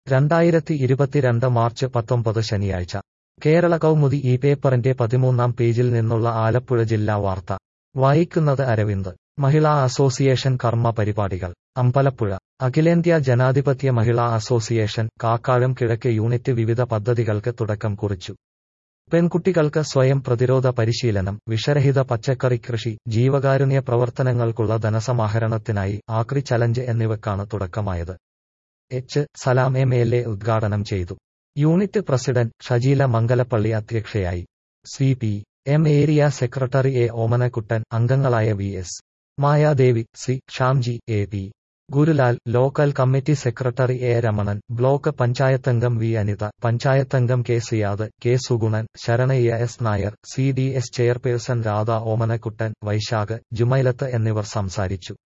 രണ്ടായിരത്തി ഇരുപത്തിരണ്ട് മാർച്ച് പത്തൊമ്പത് ശനിയാഴ്ച കേരള കൗമുദി ഈ പേപ്പറിന്റെ പതിമൂന്നാം പേജിൽ നിന്നുള്ള ആലപ്പുഴ ജില്ലാ വാർത്ത വായിക്കുന്നത് അരവിന്ദ് മഹിളാ അസോസിയേഷൻ കർമ്മ പരിപാടികൾ അമ്പലപ്പുഴ അഖിലേന്ത്യാ ജനാധിപത്യ മഹിളാ അസോസിയേഷൻ കാക്കാഴം കിഴക്ക് യൂണിറ്റ് വിവിധ പദ്ധതികൾക്ക് തുടക്കം കുറിച്ചു പെൺകുട്ടികൾക്ക് സ്വയം പ്രതിരോധ പരിശീലനം വിഷരഹിത പച്ചക്കറി കൃഷി ജീവകാരുണ്യ പ്രവർത്തനങ്ങൾക്കുള്ള ധനസമാഹരണത്തിനായി ആക്രി ചലഞ്ച് എന്നിവക്കാണ് തുടക്കമായത് H Salam M L A ഉദ്ഘാടനം ചെയ്തു യൂണിറ്റ് പ്രസിഡന്റ് ഷജീല മംഗലപ്പള്ളി അധ്യക്ഷയായി C P M area secretary A Omanakuttan അംഗങ്ങളായ V S Mayadevi C Shamji A P Gurulal local committee secretary A Ramanan block പഞ്ചായത്തംഗം വി അനിത പഞ്ചായത്തംഗം K Siyad K Suganan Saranayya S Nair C D S chairperson Radha Omanakuttan Vaisakh Jumailath എന്നിവർ സംസാരിച്ചു